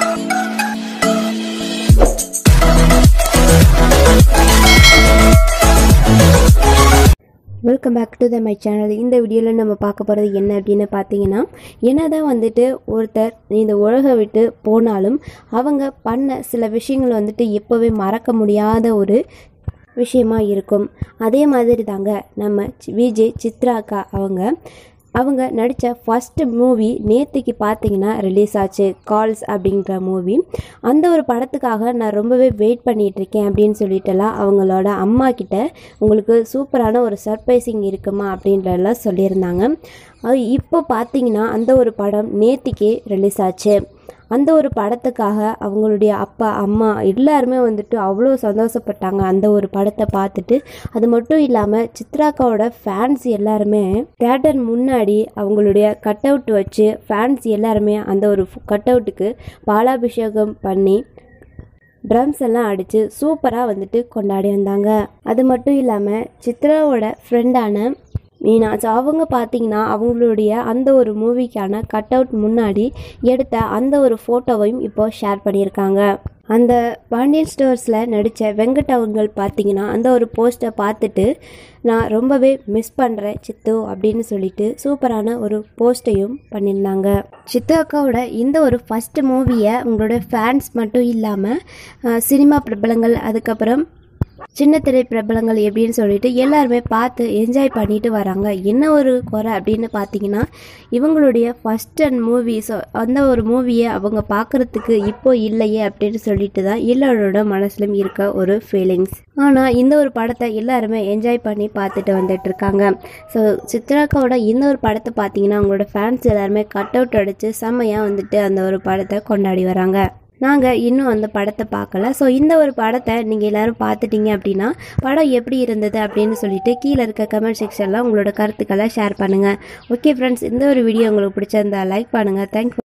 welcome back to the my channel இந்த வீடியோவில் நம்ம பார்க்க போகிறது என்ன அப்படின்னு பார்த்தீங்கன்னா என்னதான் வந்துட்டு ஒருத்தர் இந்த உலகை விட்டு போனாலும் அவங்க பண்ண சில விஷயங்கள் வந்துட்டு எப்போவே மறக்க முடியாத ஒரு விஷயமா இருக்கும் அதே மாதிரி தாங்க நம்ம சி- விஜய் சித்ராக்கா அவங்க அவங்க நடித்த ஃபஸ்ட்டு மூவி நேற்றுக்கு பார்த்தீங்கன்னா ரிலீஸ் ஆச்சு கால்ஸ் அப்படின்ற மூவி அந்த ஒரு படத்துக்காக நான் ரொம்பவே வெயிட் பண்ணிட்டு இருக்கேன் அப்படின்னு சொல்லிட்டுலாம் அவங்களோட அம்மா கிட்ட உங்களுக்கு சூப்பரான ஒரு சர்ப்ரைசிங் இருக்குமா அப்படின்றலாம் சொல்லியிருந்தாங்க அது இப்போ பார்த்தீங்கன்னா அந்த ஒரு படம் நேத்திக்கே ரிலீஸ் ஆச்சு அந்த ஒரு படத்துக்காக அவங்களுடைய அப்பா அம்மா எல்லாருமே வந்துட்டு அவ்வளோ சந்தோஷப்பட்டாங்க அந்த ஒரு படத்தை பார்த்துட்டு அது மட்டும் இல்லாமல் சித்ராக்காவோட ஃபேன்ஸ் எல்லாருமே தேட்டர் முன்னாடி அவங்களுடைய கட் அவுட் வச்சு ஃபேன்ஸ் எல்லாருமே அந்த ஒரு கட் அவுட்டுக்கு பாலாபிஷேகம் பண்ணி ட்ரம்ஸ் எல்லாம் அடித்து சூப்பராக வந்துட்டு கொண்டாடி வந்தாங்க அது மட்டும் இல்லாமல் சித்ராவோட ஃப்ரெண்டான மீனா ஸோ அவங்க பார்த்தீங்கன்னா அவங்களுடைய அந்த ஒரு மூவிக்கான கட் அவுட் முன்னாடி எடுத்த அந்த ஒரு ஃபோட்டோவையும் இப்போ ஷேர் பண்ணியிருக்காங்க அந்த பாண்டியன் ஸ்டோர்ஸில் நடித்த வெங்கட் அவங்கள் பார்த்தீங்கன்னா அந்த ஒரு போஸ்ட்டை பார்த்துட்டு நான் ரொம்பவே மிஸ் பண்ணுறேன் சித்து அப்படின்னு சொல்லிட்டு சூப்பரான ஒரு போஸ்ட்டையும் பண்ணியிருந்தாங்க சித்து அக்காவோட இந்த ஒரு ஃபஸ்ட் மூவியை உங்களோட ஃபேன்ஸ் மட்டும் இல்லாமல் சினிமா பிரபலங்கள் அதுக்கப்புறம் சின்ன திரை பிரபலங்கள் எப்படின்னு சொல்லிட்டு எல்லாருமே பார்த்து என்ஜாய் பண்ணிட்டு வராங்க என்ன ஒரு குறை அப்படின்னு பார்த்தீங்கன்னா இவங்களுடைய ஃபஸ்ட் அண்ட் மூவிஸ் அந்த ஒரு மூவியை அவங்க பார்க்குறதுக்கு இப்போ இல்லையே அப்படின்னு சொல்லிட்டு தான் எல்லாரோட மனசுலையும் இருக்க ஒரு ஃபீலிங்ஸ் ஆனால் இந்த ஒரு படத்தை எல்லாருமே என்ஜாய் பண்ணி பார்த்துட்டு வந்துட்டு இருக்காங்க ஸோ சித்ராக்காவோட இந்த ஒரு படத்தை பார்த்தீங்கன்னா அவங்களோட ஃபேன்ஸ் எல்லாருமே கட் அவுட் அடித்து செம்மையாக வந்துட்டு அந்த ஒரு படத்தை கொண்டாடி வராங்க நாங்கள் இன்னும் அந்த படத்தை பார்க்கல ஸோ இந்த ஒரு படத்தை நீங்கள் எல்லாரும் பார்த்துட்டீங்க அப்படின்னா படம் எப்படி இருந்தது அப்படின்னு சொல்லிட்டு கீழே இருக்க கமெண்ட் செக்ஷனில் உங்களோட கருத்துக்களை ஷேர் பண்ணுங்கள் ஓகே ஃப்ரெண்ட்ஸ் இந்த ஒரு வீடியோ உங்களுக்கு பிடிச்சிருந்தா லைக் பண்ணுங்கள் தேங்க்ஸ்